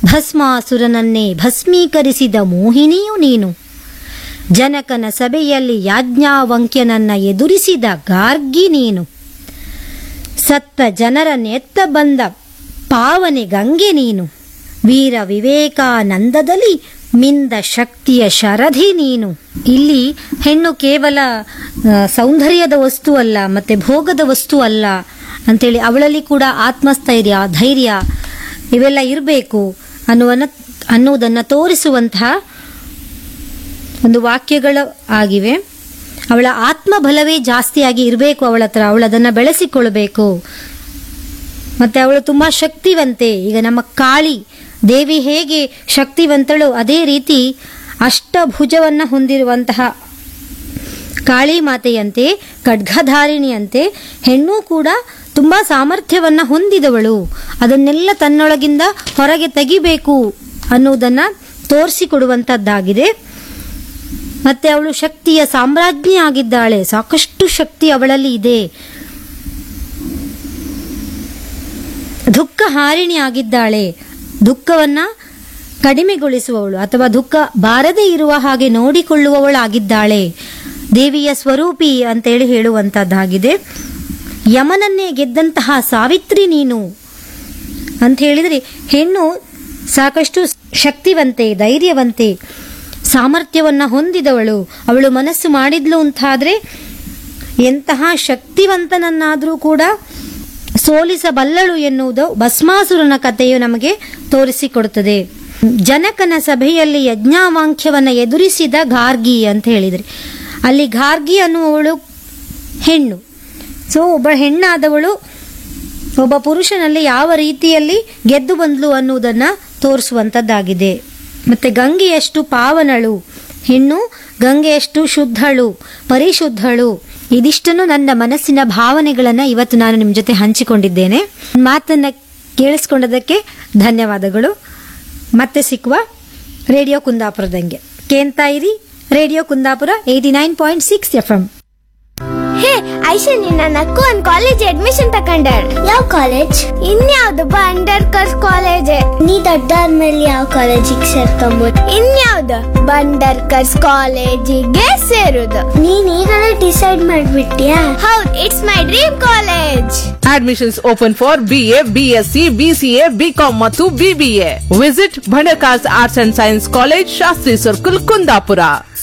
ಭಸ್ಮಾಸುರನನ್ನೇ ಭಸ್ಮೀಕರಿಸಿದ ಮೋಹಿನಿಯು ನೀನು ಜನಕನ ಸಭೆಯಲ್ಲಿ ಯಾಜ್ಞಾವಂಕ್ಯನನ್ನ ಎದುರಿಸಿದ ಗಾರ್ಗಿ ನೀನು ಸತ್ತ ಜನರನ್ನೆತ್ತ ಬಂದ ಪಾವನೆ ಗಂಗೆ ನೀನು ವೀರ ವಿವೇಕಾನಂದದಲ್ಲಿ ಮಿಂದ ಶಕ್ತಿಯ ಶರಧಿ ನೀನು ಇಲ್ಲಿ ಹೆಣ್ಣು ಕೇವಲ ಆ, ಸೌಂದರ್ಯದ ವಸ್ತು ಅಲ್ಲ ಮತ್ತೆ ಭೋಗದ ವಸ್ತು ಅಲ್ಲ ಅಂತೇಳಿ ಅವಳಲ್ಲಿ ಕೂಡ ಆತ್ಮಸ್ಥೈರ್ಯ ಧೈರ್ಯ ಇವೆಲ್ಲ ಇರಬೇಕು ಅನ್ನುವನ್ನ ಅನ್ನುವುದನ್ನು ತೋರಿಸುವಂತಹ ಒಂದು ವಾಕ್ಯಗಳು ಆಗಿವೆ ಅವಳ ಆತ್ಮಬಲವೇ ಜಾಸ್ತಿಯಾಗಿ ಇರಬೇಕು ಅವಳ ಹತ್ರ ಅವಳು ಅದನ್ನು ಬೆಳೆಸಿಕೊಳ್ಬೇಕು ಮತ್ತೆ ಅವಳು ತುಂಬಾ ಶಕ್ತಿವಂತೆ ಈಗ ನಮ್ಮ ಕಾಳಿ ದೇವಿ ಹೇಗೆ ಶಕ್ತಿವಂತಳು ಅದೇ ರೀತಿ ಅಷ್ಟಭುಜವನ್ನ ಹೊಂದಿರುವಂತಹ ಕಾಳಿ ಮಾತೆಯಂತೆ ಖಡ್ಗಧಾರಿಣಿಯಂತೆ ಹೆಣ್ಣು ಕೂಡ ತುಂಬಾ ಸಾಮರ್ಥ್ಯವನ್ನ ಹೊಂದಿದವಳು ಅದನ್ನೆಲ್ಲ ತನ್ನೊಳಗಿಂದ ಹೊರಗೆ ತೆಗಿಬೇಕು ಅನ್ನುವುದನ್ನ ತೋರಿಸಿಕೊಡುವಂತದ್ದಾಗಿದೆ ಮತ್ತೆ ಅವಳು ಶಕ್ತಿಯ ಸಾಮ್ರಾಜ್ಞಿ ಆಗಿದ್ದಾಳೆ ಸಾಕಷ್ಟು ಶಕ್ತಿ ಅವಳಲ್ಲಿ ಇದೆ ದುಃಖ ಹಾರಿಣಿ ಆಗಿದ್ದಾಳೆ ದುಃಖವನ್ನ ಕಡಿಮೆಗೊಳಿಸುವವಳು ಅಥವಾ ದುಃಖ ಬಾರದೇ ಇರುವ ಹಾಗೆ ನೋಡಿಕೊಳ್ಳುವವಳಾಗಿದ್ದಾಳೆ ದೇವಿಯ ಸ್ವರೂಪಿ ಅಂತೇಳಿ ಹೇಳುವಂತದ್ದಾಗಿದೆ ಯಮನನ್ನೇ ಗೆದ್ದಂತಹ ಸಾವಿತ್ರಿ ನೀನು ಅಂತ ಹೇಳಿದ್ರೆ ಹೆಣ್ಣು ಸಾಕಷ್ಟು ಶಕ್ತಿವಂತೆ ಧೈರ್ಯವಂತೆ ಸಾಮರ್ಥ್ಯವನ್ನ ಹೊಂದಿದವಳು ಅವಳು ಮನಸ್ಸು ಮಾಡಿದ್ಲು ಅಂತಾದ್ರೆ ಎಂತಹ ಶಕ್ತಿವಂತನನ್ನಾದರೂ ಕೂಡ ಸೋಲಿಸಬಲ್ಲಳು ಎನ್ನುವುದು ಭಸ್ಮಾಸುರನ ಕಥೆಯು ನಮಗೆ ತೋರಿಸಿಕೊಡುತ್ತದೆ ಜನಕನ ಸಭೆಯಲ್ಲಿ ಯಜ್ಞಾವಾಂಕ್ಯವನ್ನ ಎದುರಿಸಿದ ಗಾರ್ಗಿ ಅಂತ ಹೇಳಿದ್ರೆ ಅಲ್ಲಿ ಗಾರ್ಗಿ ಅನ್ನುವವಳು ಹೆಣ್ಣು ಸೊ ಒಬ್ಬ ಹೆಣ್ಣಾದವಳು ಒಬ್ಬ ಪುರುಷನಲ್ಲಿ ಯಾವ ರೀತಿಯಲ್ಲಿ ಗೆದ್ದು ಬಂದ್ಲು ಅನ್ನುವುದನ್ನ ತೋರಿಸುವಂತದ್ದಾಗಿದೆ ಮತ್ತೆ ಗಂಗೆಯಷ್ಟು ಪಾವನಳು ಹೆಣ್ಣು ಗಂಗೆಯಷ್ಟು ಶುದ್ಧಳು ಪರಿಶುದ್ಧಳು ಇದಿಷ್ಟನ್ನು ನನ್ನ ಮನಸ್ಸಿನ ಭಾವನೆಗಳನ್ನ ಇವತ್ತು ನಾನು ನಿಮ್ಮ ಜೊತೆ ಹಂಚಿಕೊಂಡಿದ್ದೇನೆ ಮಾತನ್ನ ಕೇಳಿಸ್ಕೊಂಡದಕ್ಕೆ ಧನ್ಯವಾದಗಳು ಮತ್ತೆ ಸಿಕ್ಕುವ ರೇಡಿಯೋ ಕುಂದಾಪುರದಂಗೆ ಕೇಳ್ತಾ ಇರಿ radio Kundapura eighty nine point six F M hey Aisha ನಿನ್ನ ನಕ್ಕು ಒಂದ್ ಕಾಲೇಜ್ ಅಡ್ಮಿಷನ್ ತಕೊಂಡಾಳ ಯಾವ ಕಾಲೇಜ್ ಇನ್ಯಾವ್ದು ಬಂಡರ್ ಕರ್ಸ್ ಕಾಲೇಜ್ ನೀ ದೊಡ್ಡಾದ್ಮೇಲೆ ಯಾವ ಕಾಲೇಜಿಗೆ ಸೇರ್ಕೊಂಬೋದು ಇನ್ಯಾವ್ದು ಬಂಡರ್ ಕರ್ಸ್ ಕಾಲೇಜಿಗೆ ಸೇರುದು ನೀನ್ ಈಗಲೇ ಡಿಸೈಡ್ ಮಾಡ್ಬಿಟ್ಯಾ ಹೌದ್ it's my dream college Admissions open for BA, BSc, BCA, BCom ಮತ್ತು BBA. Visit Bhandarkars Arts and Science College, Shastri Circle, Kundapura.